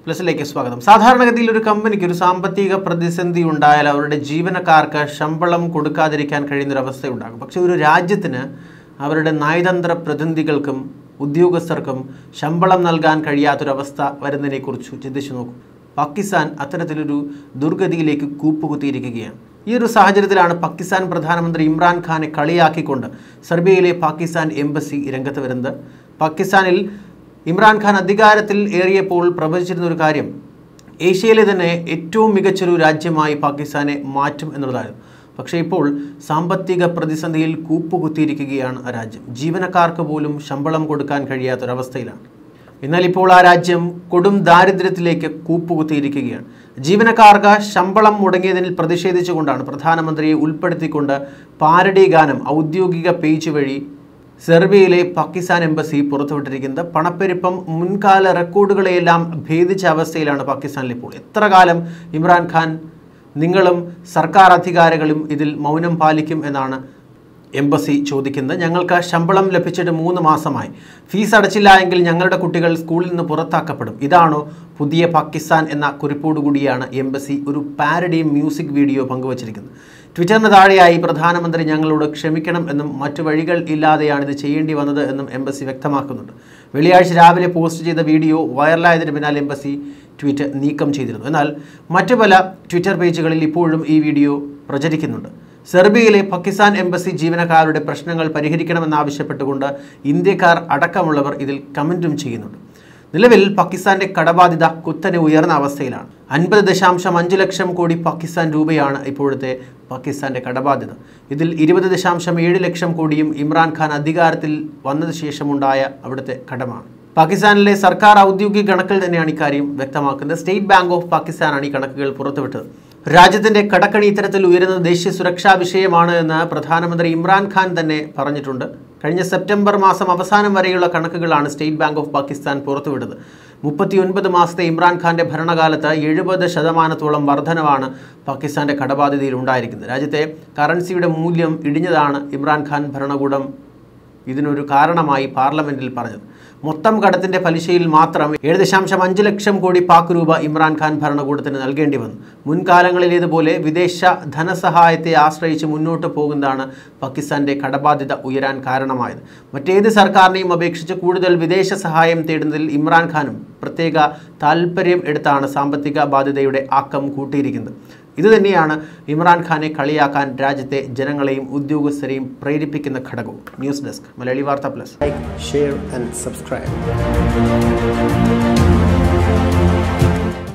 പ്ലസിലേക്ക് സ്വാഗതം സാധാരണഗതിയിൽ ഒരു കമ്പനിക്ക് ഒരു സാമ്പത്തിക പ്രതിസന്ധി ഉണ്ടായാൽ അവരുടെ ജീവനക്കാർക്ക് ശമ്പളം കൊടുക്കാതിരിക്കാൻ കഴിയുന്നൊരവസ്ഥ ഉണ്ടാകും പക്ഷേ ഒരു രാജ്യത്തിന് അവരുടെ നയതന്ത്ര പ്രതിനിധികൾക്കും ഉദ്യോഗസ്ഥർക്കും ശമ്പളം നൽകാൻ കഴിയാത്തൊരവസ്ഥ വരുന്നതിനെക്കുറിച്ച് ചിന്തിച്ചു നോക്കും പാകിസ്ഥാൻ അത്തരത്തിലൊരു ദുർഗതിയിലേക്ക് കൂപ്പുകുത്തിയിരിക്കുകയാണ് ഈ ഒരു സാഹചര്യത്തിലാണ് പാകിസ്ഥാൻ പ്രധാനമന്ത്രി ഇമ്രാൻഖാനെ കളിയാക്കിക്കൊണ്ട് സെർബിയയിലെ പാകിസ്ഥാൻ എംബസി രംഗത്ത് വരുന്നത് പാകിസ്ഥാനിൽ ഇമ്രാൻഖാൻ അധികാരത്തിൽ ഏറിയപ്പോൾ പ്രവചിച്ചിരുന്ന ഒരു കാര്യം ഏഷ്യയിലെ തന്നെ ഏറ്റവും മികച്ചൊരു രാജ്യമായി പാകിസ്ഥാനെ മാറ്റും എന്നുള്ളതായിരുന്നു പക്ഷേ ഇപ്പോൾ സാമ്പത്തിക പ്രതിസന്ധിയിൽ കൂപ്പുകുത്തിയിരിക്കുകയാണ് ആ രാജ്യം ജീവനക്കാർക്ക് പോലും ശമ്പളം കൊടുക്കാൻ കഴിയാത്തൊരവസ്ഥയിലാണ് എന്നാൽ ഇപ്പോൾ ആ രാജ്യം കൊടും ദാരിദ്ര്യത്തിലേക്ക് കൂപ്പുകുത്തിയിരിക്കുകയാണ് ജീവനക്കാർക്ക് ശമ്പളം മുടങ്ങിയതിൽ പ്രതിഷേധിച്ചുകൊണ്ടാണ് പ്രധാനമന്ത്രിയെ ഉൾപ്പെടുത്തിക്കൊണ്ട് പാരഡി ഗാനം ഔദ്യോഗിക പേജ് വഴി സെർബിയയിലെ പാകിസ്ഥാൻ എംബസി പുറത്തുവിട്ടിരിക്കുന്നത് പണപ്പെരുപ്പം മുൻകാല റെക്കോർഡുകളെയെല്ലാം ഭേദിച്ച അവസ്ഥയിലാണ് പാകിസ്ഥാനിൽ ഇപ്പോൾ എത്ര കാലം ഇമ്രാൻഖാൻ നിങ്ങളും സർക്കാർ അധികാരികളും ഇതിൽ മൗനം പാലിക്കും എന്നാണ് എംബസി ചോദിക്കുന്നത് ഞങ്ങൾക്ക് ശമ്പളം ലഭിച്ചിട്ട് മൂന്ന് മാസമായി ഫീസ് അടച്ചില്ല എങ്കിൽ ഞങ്ങളുടെ കുട്ടികൾ സ്കൂളിൽ നിന്ന് പുറത്താക്കപ്പെടും ഇതാണോ പുതിയ പാകിസ്ഥാൻ എന്ന കുറിപ്പോടുകൂടിയാണ് എംബസി ഒരു പാരഡി മ്യൂസിക് വീഡിയോ പങ്കുവച്ചിരിക്കുന്നത് ട്വിറ്ററിന് താഴെയായി പ്രധാനമന്ത്രി ഞങ്ങളോട് ക്ഷമിക്കണം എന്നും മറ്റു വഴികൾ ഇല്ലാതെയാണ് ഇത് ചെയ്യേണ്ടി വന്നത് എന്നും എംബസി വ്യക്തമാക്കുന്നുണ്ട് വെള്ളിയാഴ്ച രാവിലെ പോസ്റ്റ് ചെയ്ത വീഡിയോ വൈറലായതിന് പിന്നാലെ എംബസി ട്വീറ്റ് നീക്കം ചെയ്തിരുന്നു എന്നാൽ മറ്റു പല ട്വിറ്റർ പേജുകളിൽ ഇപ്പോഴും ഈ വീഡിയോ പ്രചരിക്കുന്നുണ്ട് സെർബിയയിലെ പാകിസ്ഥാൻ എംബസി ജീവനക്കാരുടെ പ്രശ്നങ്ങൾ പരിഹരിക്കണമെന്നാവശ്യപ്പെട്ടുകൊണ്ട് ഇന്ത്യക്കാർ അടക്കമുള്ളവർ ഇതിൽ കമൻറ്റും ചെയ്യുന്നുണ്ട് നിലവിൽ പാകിസ്ഥാന്റെ കടബാധ്യത കുത്തനെ ഉയർന്ന അവസ്ഥയിലാണ് അൻപത് ദശാംശം അഞ്ച് ലക്ഷം കോടി പാകിസ്ഥാൻ രൂപയാണ് ഇപ്പോഴത്തെ പാകിസ്ഥാന്റെ കടബാധ്യത ഇതിൽ ഇരുപത് ദശാംശം ഏഴ് ലക്ഷം കോടിയും ഇമ്രാൻഖാൻ അധികാരത്തിൽ വന്നതിന് ശേഷമുണ്ടായ അവിടുത്തെ കടമാണ് പാകിസ്ഥാനിലെ സർക്കാർ ഔദ്യോഗിക കണക്കിൽ തന്നെയാണ് ഇക്കാര്യം വ്യക്തമാക്കുന്നത് സ്റ്റേറ്റ് ബാങ്ക് ഓഫ് പാകിസ്ഥാനാണ് ഈ കണക്കുകൾ പുറത്തുവിട്ടത് രാജ്യത്തിന്റെ കടക്കണി ഇത്തരത്തിൽ ഉയരുന്നത് ദേശീയ സുരക്ഷാ വിഷയമാണ് എന്ന് പ്രധാനമന്ത്രി ഇമ്രാൻഖാൻ തന്നെ പറഞ്ഞിട്ടുണ്ട് കഴിഞ്ഞ സെപ്റ്റംബർ മാസം അവസാനം വരെയുള്ള കണക്കുകളാണ് സ്റ്റേറ്റ് ബാങ്ക് ഓഫ് പാകിസ്ഥാൻ പുറത്തുവിട്ടത് മുപ്പത്തിയൊൻപത് മാസത്തെ ഇമ്രാൻഖാന്റെ ഭരണകാലത്ത് എഴുപത് ശതമാനത്തോളം വർധനവാണ് പാകിസ്ഥാന്റെ കടബാധ്യതയിൽ ഉണ്ടായിരിക്കുന്നത് രാജ്യത്തെ കറൻസിയുടെ മൂല്യം ഇടിഞ്ഞതാണ് ഇമ്രാൻഖാൻ ഭരണകൂടം ഇതിനൊരു കാരണമായി പാർലമെന്റിൽ പറഞ്ഞത് മൊത്തം കടത്തിന്റെ പലിശയിൽ മാത്രം ഏഴ് ദശാംശം അഞ്ച് ലക്ഷം കോടി പാക് രൂപ ഇമ്രാൻഖാൻ ഭരണകൂടത്തിന് നൽകേണ്ടി വന്നു മുൻകാലങ്ങളിലേതുപോലെ വിദേശ ധനസഹായത്തെ ആശ്രയിച്ച് മുന്നോട്ട് പോകുന്നതാണ് പാകിസ്ഥാന്റെ കടബാധ്യത ഉയരാൻ കാരണമായത് മറ്റേത് സർക്കാരിനെയും അപേക്ഷിച്ച് കൂടുതൽ വിദേശ സഹായം തേടുന്നതിൽ ഇമ്രാൻഖാനും പ്രത്യേക താൽപ്പര്യം എടുത്താണ് സാമ്പത്തിക ബാധ്യതയുടെ ആക്കം കൂട്ടിയിരിക്കുന്നത് ഇതുതന്നെയാണ് ഇമ്രാൻഖാനെ കളിയാക്കാൻ രാജ്യത്തെ ജനങ്ങളെയും ഉദ്യോഗസ്ഥരെയും പ്രേരിപ്പിക്കുന്ന ഘടകവും news desk Malayali Vartha plus like, share, and subscribe.